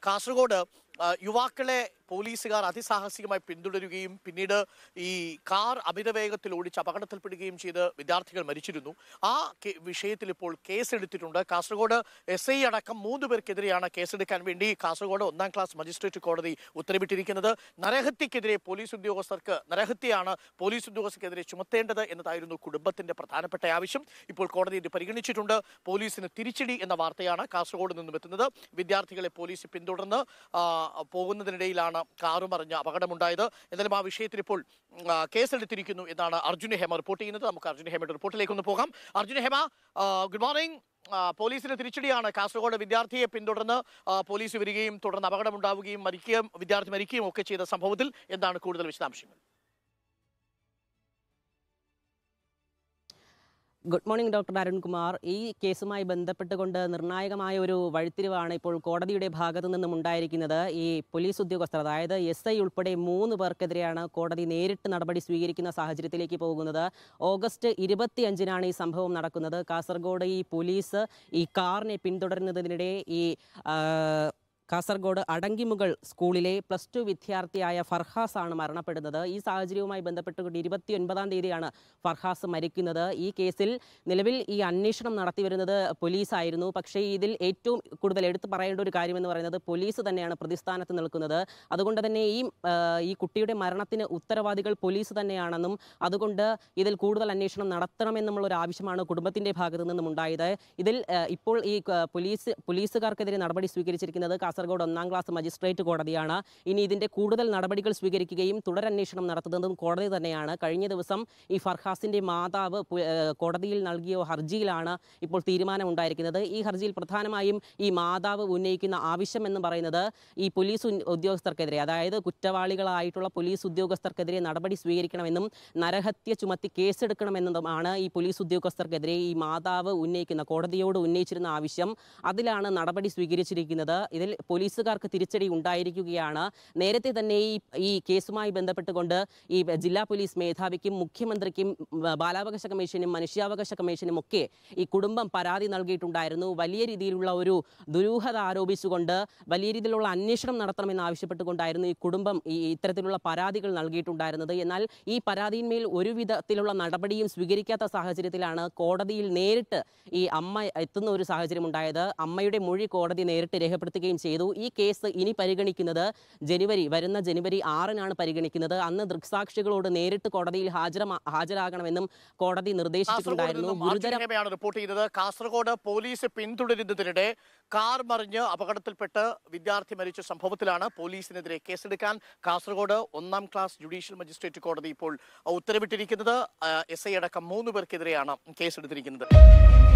കാസർഗോഡ് ആ, യുവാക്കളെ പോലീസുകാർ അതിസാഹസികമായി പിന്തുടരുകയും പിന്നീട് ഈ കാർ അമിതവേഗത്തിൽ ഓടിച്ച് അപകടത്തിൽപ്പെടുകയും ചെയ്ത് വിദ്യാർത്ഥികൾ മരിച്ചിരുന്നു ആ കെ- വിഷയത്തിൽ ഇപ്പോൾ കേസെടുത്തിട്ടുണ്ട് കാസർഗോഡ് എസ് ഐ അടക്കം മൂന്ന് പേർക്കെതിരെയാണ് കേസെടുക്കാൻ വേണ്ടി കാസർഗോഡ് ഒന്നാം ക്ലാസ് മജിസ്ട്രേറ്റ് കോടതി ഉത്തരവിട്ടിരിക്കുന്നത് നരഹത്യക്കെതിരെ പോലീസ് ഉദ്യോഗസ്ഥർക്ക് നരഹത്യയാണ് പോലീസ് ഉദ്യോഗസ്ഥർക്കെതിരെ ചുമത്തേണ്ടത് എന്നതായിരുന്നു കുടുംബത്തിന്റെ പ്രധാനപ്പെട്ട ആവശ്യം ഇപ്പോൾ കോടതി ഇത് പരിഗണിച്ചിട്ടുണ്ട് പോലീസിന് തിരിച്ചടി എന്ന വാർത്തയാണ് കാസർഗോഡ് നിന്നും എത്തുന്നത് വിദ്യാർത്ഥികളെ പോലീസ് പിന്തുടർന്ന് ആ, പോകുന്നതിനിടയിലാണ് കാറ് മറിഞ്ഞ അപകടമുണ്ടായത് എന്തായാലും ആ വിഷയത്തിൽ ഇപ്പോൾ ഉം, ആ, കേസെടുത്തിരിക്കുന്നു എന്നാണ് അർജുന ഹേമ റിപ്പോർട്ട് ചെയ്യുന്നത് നമുക്ക് അർജുന ഹേമയുടെ റിപ്പോർട്ടിലേക്ക് ഒന്ന് പോകാം അർജുന ഹേമ ആ, ഗുഡ് മോർണിംഗ് ആ, പോലീസിന് തിരിച്ചടിയാണ് കാസർഗോഡ് വിദ്യാർത്ഥിയെ പിന്തുടർന്ന് ആ, പോലീസ് വരികയും തുടർന്ന് അപകടമുണ്ടാവുകയും മരിക്കുകയും വിദ്യാർത്ഥി മരിക്കുകയും ഒക്കെ ചെയ്ത സംഭവത്തിൽ എന്താണ് കൂടുതൽ വിശദാംശങ്ങൾ ഗുഡ് മോർണിംഗ് ഡോക്ടർ അരുൺകുമാർ ഈ കേസുമായി ബന്ധപ്പെട്ടുകൊണ്ട് നിർണായകമായ ഒരു വഴിത്തിരിവാണ് ഇപ്പോൾ കോടതിയുടെ ഭാഗത്തു നിന്നും ഉണ്ടായിരിക്കുന്നത് ഈ പോലീസ് ഉദ്യോഗസ്ഥർ അതായത് എസ് ഐ ഉൾപ്പെടെ മൂന്ന് പേർക്കെതിരെയാണ് കോടതി നേരിട്ട് നടപടി സ്വീകരിക്കുന്ന സാഹചര്യത്തിലേക്ക് പോകുന്നത് ഓഗസ്റ്റ് ഇരുപത്തിയഞ്ചിനാണ് ഈ സംഭവം നടക്കുന്നത് കാസർഗോഡ് ഈ പോലീസ് ഈ കാറിനെ പിന്തുടരുന്നതിനിടെ ഈ ആ, കാസർഗോഡ് അടങ്കിമുകൾ സ്കൂളിലെ പ്ലസ് ടു വിദ്യാർത്ഥിയായ ഫർഹാസ് ആണ് മരണപ്പെടുന്നത് ഈ സാഹചര്യവുമായി ബന്ധപ്പെട്ടുകൊണ്ട് ഇരുപത്തി ഒൻപതാം തീയതിയാണ് ഫർഹാസ് മരിക്കുന്നത് ഈ കേസിൽ നിലവിൽ ഈ അന്വേഷണം നടത്തി വരുന്നത് പോലീസായിരുന്നു പക്ഷേ ഇതിൽ ഏറ്റവും കൂടുതൽ എടുത്തു പറയേണ്ട ഒരു കാര്യമെന്ന് പറയുന്നത് പോലീസ് തന്നെയാണ് പ്രതിസ്ഥാനത്ത് നിൽക്കുന്നത് അതുകൊണ്ട് തന്നെ ഈ ആ, ഈ കുട്ടിയുടെ മരണത്തിന് ഉത്തരവാദികൾ പോലീസ് തന്നെയാണെന്നും അതുകൊണ്ട് ഇതിൽ കൂടുതൽ അന്വേഷണം നടത്തണമെന്നുള്ള ഒരു ആവശ്യമാണ് കുടുംബത്തിന്റെ ഭാഗത്തു നിന്നും ഉണ്ടായത് ഇതിൽ ആ, ഇപ്പോൾ ഈ ആ, പോലീസ് പോലീസുകാർക്കെതിരെ നടപടി സ്വീകരിച്ചിരിക്കുന്നത് കാസർഗോഡ് ഒന്നാം ക്ലാസ് മജിസ്ട്രേറ്റ് കോടതിയാണ് ഇനി ഇതിന്റെ കൂടുതൽ നടപടികൾ സ്വീകരിക്കുകയും തുടരന്വേഷണം നടത്തുന്നതും കോടതി തന്നെയാണ് കഴിഞ്ഞ ദിവസം ഈ ഫർഹാസിന്റെ മാതാവ് പു- ആ, കോടതിയിൽ നൽകിയ ഹർജിയിലാണ് ഇപ്പോൾ തീരുമാനമുണ്ടായിരിക്കുന്നത് ഈ ഹർജിയിൽ പ്രധാനമായും ഈ മാതാവ് ഉന്നയിക്കുന്ന ആവശ്യം എന്ന് പറയുന്നത് ഈ പോലീസ് ഉൻ- ഉദ്യോഗസ്ഥർക്കെതിരെ അതായത് കുറ്റവാളികളായിട്ടുള്ള പോലീസ് ഉദ്യോഗസ്ഥർക്കെതിരെ നടപടി സ്വീകരിക്കണമെന്നും നരഹത്യ ചുമത്തി കേസെടുക്കണമെന്നതുമാണ് ഈ പോലീസ് ഉദ്യോഗസ്ഥർക്കെതിരെ ഈ മാതാവ് ഉന്നയിക്കുന്ന കോടതിയോട് ഉന്നയിച്ചിരുന്ന ആവശ്യം അതിലാണ് നടപടി സ്വീകരിച്ചിരിക്കുന്നത് ഇതിൽ പോലീസുകാർക്ക് തിരിച്ചടി ഉണ്ടായിരിക്കുകയാണ് നേരത്തെ തന്നെ ഈ ഈ കേസുമായി ബന്ധപ്പെട്ടുകൊണ്ട് ഈ ജില്ലാ പോലീസ് മേധാവിക്കും മുഖ്യമന്ത്രിക്കും ഉം, ബാലാവകാശ കമ്മീഷനും മനുഷ്യാവകാശ കമ്മീഷനും ഒക്കെ ഈ കുടുംബം പരാതി നൽകിയിട്ടുണ്ടായിരുന്നു വലിയ രീതിയിലുള്ള ഒരു ദുരൂഹത ആരോപിച്ചുകൊണ്ട് വലിയ രീതിയിലുള്ള അന്വേഷണം നടത്തണമെന്ന് ആവശ്യപ്പെട്ടുകൊണ്ടായിരുന്നു ഈ കുടുംബം ഈ ഇത്തരത്തിലുള്ള പരാതികൾ നൽകിയിട്ടുണ്ടായിരുന്നത് എന്നാൽ ഈ പരാതിയിന്മേൽ ഒരു വിധത്തിലുള്ള നടപടിയും സ്വീകരിക്കാത്ത സാഹചര്യത്തിലാണ് കോടതിയിൽ നേരിട്ട് ഈ അമ്മ എത്തുന്ന ഒരു സാഹചര്യം ഉണ്ടായത് അമ്മയുടെ മൊഴി കോടതി നേരിട്ട് രേഖപ്പെടുത്തുകയും ചെയ്തു ഈ കേസ് ഇനി പരിഗണിക്കുന്നത് ജനുവരി വരുന്ന ജനുവരി ആറിനാണ് പരിഗണിക്കുന്നത് അന്ന് ദൃക്സാക്ഷികളോട് നേരിട്ട് കോടതിയിൽ ഹാജര ഹാജരാകണമെന്നും കോടതി കാസർഗോഡ് നിർദ്ദേശിച്ചിട്ടുണ്ടായിരുന്നു നിന്നും ഗുരുതര അർജുന ഹേമയാണ് റിപ്പോർട്ട് ചെയ്തത് കാസർഗോഡ് പോലീസ് പിന്തുടരുന്നതിനിടെ കാർ മറിഞ്ഞ് അപകടത്തിൽപ്പെട്ട് വിദ്യാർത്ഥി മരിച്ച സംഭവത്തിലാണ് പോലീസിനെതിരെ കേസെടുക്കാൻ കാസർഗോഡ് ഒന്നാം ക്ലാസ് ജുഡീഷ്യൽ മജിസ്ട്രേറ്റ് കോടതി ഇപ്പോൾ ഉത്തരവിട്ടിരിക്കുന്നത് എസ് ഐ അടക്കം മൂന്ന് പേർക്കെതിരെയാണ് കേസെടുത്തിരിക്കുന്നത്